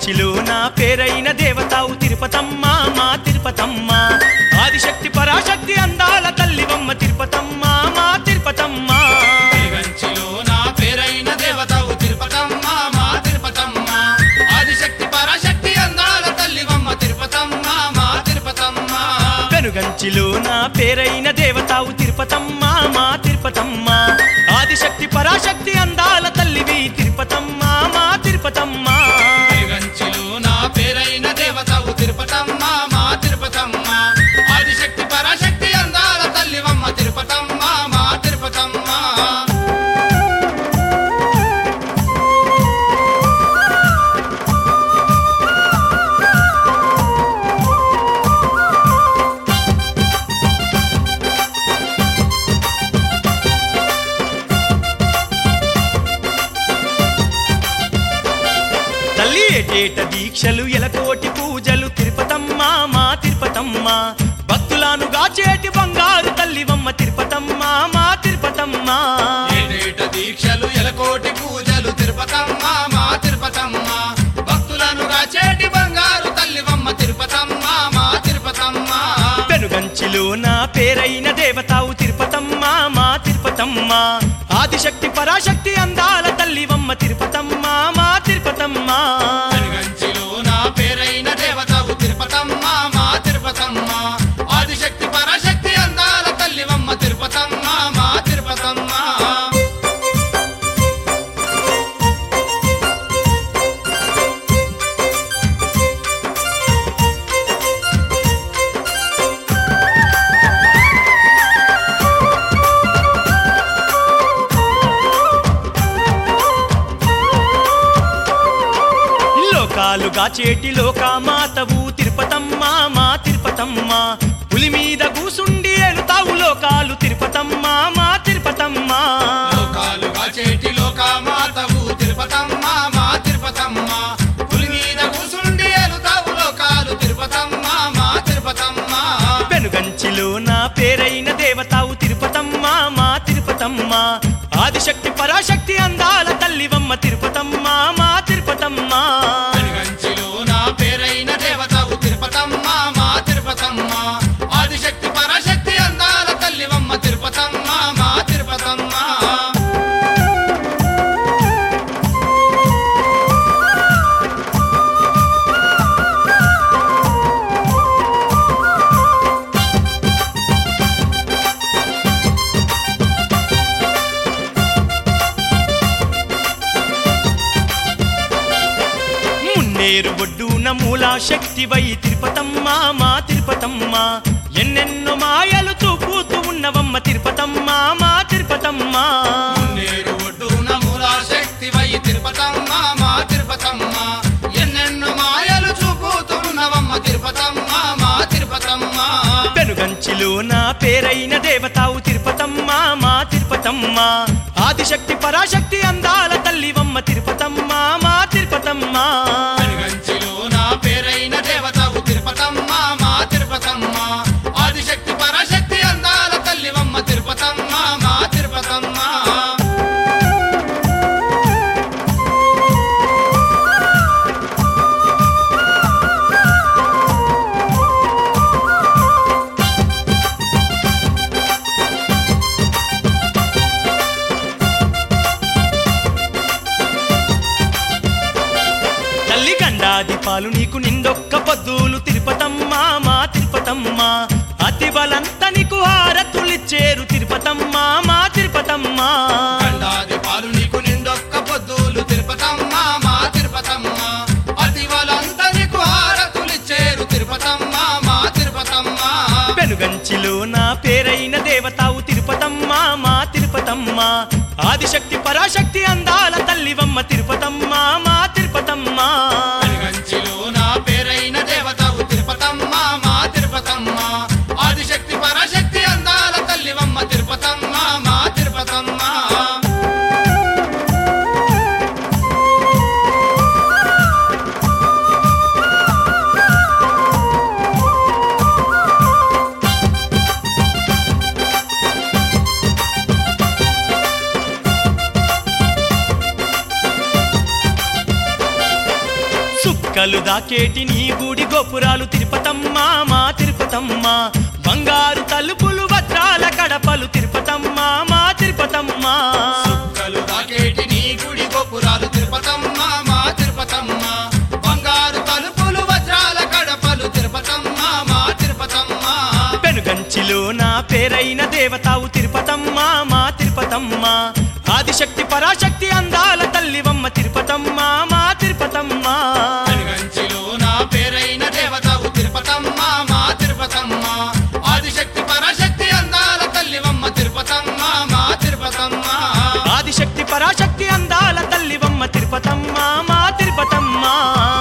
పెనుగంచిలో నా పేరైన దేవతావు తిరుపతమ్మ మా తిరుపతమ్మ ఆదిశక్తి పరాశక్తి అందాల తల్లివమ్మ తిరుపతమ్మ మా తిరుపతమ్మ వెలుగంచిలో నా పేరైన దేవతవు తిరుపతమ్మ మా తిరుపతమ్మ ఆదిశక్తి పరాశక్తి అందాల తల్లివమ్మ తిరుపతమ్మ మా తిరుపతమ్మ పెనుగంచిలో నా పేరైన దేవతావు తిరుపతమ్మ మా తిరుపతమ్మ ఆదిశక్తి పరాశక్తి అందాల తల్లివి తిరుపతమ్మ మా తిరుపతమ్మ వెలుగంచిలో నా పేరైన దేవతవు తిరుపతమ్మ మా తిరుపతమ్మ ఆదిశక్తి పరాశక్తి అందాల తల్లివమ్మ తిరుపతమ్మ మా తిరుపతమ్మ తల్లి ఏటేట దీక్షలు ఎలకోటి పూజలు తిరుపతమ్మ మా తిరుపతమ్మ భక్తులను గాచేటి బంగారు తల్లివమ్మ తిరుపతమ్మ మా తిరుపతమ్మ ఏటేట దీక్షలు ఎలకోటి పూజలు తిరుపతమ్మ మా తిరుపతమ్మ భక్తులను రాచేటి బంగారు తల్లివమ్మ తిరుపతమ్మ మా తిరుపతమ్మ పెనుగంచిలో నా పేరైన దేవతావు తిరుపతమ్మ మా తిరుపతమ్మ ఆదిశక్తి పరాశక్తి అందాల తల్లివమ్మ తిరుపతమ్మ మా తిరుపతమ్మ వెలుగంచిలో నా పేరైన దేవతవు తిరుపతమ్మ మా తిరుపతమ్మ ఆదిశక్తి పరాశక్తి అందాల తల్లివమ్మ తిరుపతమ్మ మా తిరుపతమ్మ లోకాలుగా చేటి లోకామాతవు తిరుపతమ్మ మా తిరుపతమ్మ పులి మీద కూసుండి ఏలుతావు లోకాలు తిరుపతమ్మ మా తిరుపతమ్మ లోకాలుగా చేటి లోకామాతవు తిరుపతమ్మ మా తిరుపతమ్మ పులి మీద కూసుండి ఏలుతావు లోకాలు తిరుపతమ్మ మా తిరుపతమ్మ పెనుగంచిలో నా పేరైన దేవతావు తిరుపతమ్మ మా తిరుపతమ్మ ఆదిశక్తి పరాశక్తి అందాల తల్లివమ్మ తిరుపతమ్మ మా తిరుపతమ్మ వెలుగంచిలో నా పేరైన దేవతవు తిరుపతమ్మ మా తిరుపతమ్మ ఆదిశక్తి పరాశక్తి అందాల తల్లివమ్మ తిరుపతమ్మ మా తిరుపతమ్మ మున్నేరు ఒడ్డున మూలా శక్తివై తిరుపతమ్మ మా తిరుపతమ్మ ఎన్నెన్నో మాయలు చూపుతూ ఉన్నవమ్మ తిరుపతమ్మ మా తిరుపతమ్మ నేరు ఒడ్డున మూలా శక్తివై తిరుపతమ్మ మా తిరుపతమ్మ ఎన్నెన్నో మాయలు చూపుతున్నవమ్మ తిరుపతమ్మ మా తిరుపతమ్మ పెనుగంచిలో నా పేరైన దేవతావు తిరుపతమ్మ మా తిరుపతమ్మ ఆదిశక్తి పరాశక్తి అందాల తల్లివమ్మ తిరుపతమ్మ మా తిరుపతమ్మ వెలుగంచిలో నా పేరైన దేవతవు తిరుపతమ్మ మా తిరుపతమ్మ ఆదిశక్తి పరాశక్తి అందాల తల్లివమ్మ తిరుపతమ్మ మా తిరుపతమ్మ తల్లి గండాది పాలు నీకు నిండొక్క పొద్దులు తిరుపతమ్మ మా తిరుపతమ్మ అతి బలంత నీకు హారతులిచ్చేరు తిరుపతమ్మ మా తిరుపతమ్మ కండాది పాలు నీకు నిండొక్క పొద్దులు తిరుపతమ్మ మా తిరుపతమ్మ అతి వాళ్ళంతా నీకు హారతులిచ్చేరు తిరుపతమ్మ మా తిరుపతమ్మ పెనుగంచిలో నా పేరైన దేవతావు తిరుపతమ్మ మా తిరుపతమ్మ ఆదిశక్తి పరాశక్తి అందాల తల్లివమ్మ తిరుపతమ్మ మా తిరుపతమ్మ వెలుగంచిలో నా పేరైన దేవతవు తిరుపతమ్మ మా తిరుపతమ్మ ఆదిశక్తి పరాశక్తి అందాల తల్లివమ్మ తిరుపతమ్మ మా తిరుపతమ్మ చుక్కలు దాకేటి నీ గుడి గోపురాలు తిరుపతమ్మ మా తిరుపతమ్మ బంగారు తలుపులు వజ్రాల కడపలు తిరుపతమ్మ మా తిరుపతమ్మ కలు దాకేటి నీ గుడి గోపురాలు తిరుపతమ్మ మా తిరుపతమ్మ బంగారు తలుపులు వజ్రాల కడపలు తిరుపతమ్మ మా తిరుపతమ్మ పెనుగంచిలో నా పేరైన దేవతావు తిరుపతమ్మ మా తిరుపతమ్మ ఆదిశక్తి పరాశక్తి అందాల తల్లివమ్మ తిరుపతమ్మ మా తిరుపతమ్మ వెనుగంచిలో నా పేరైన దేవతవు తిరుపతమ్మ మా తిరుపతమ్మ ఆదిశక్తి పరాశక్తి అందాల తల్లివమ్మ తిరుపతమ్మ మా తిరుపతమ్మ ఆదిశక్తి పరాశక్తి అందాల తల్లివమ్మ తిరుపతమ్మ మా తిరుపతమ్మ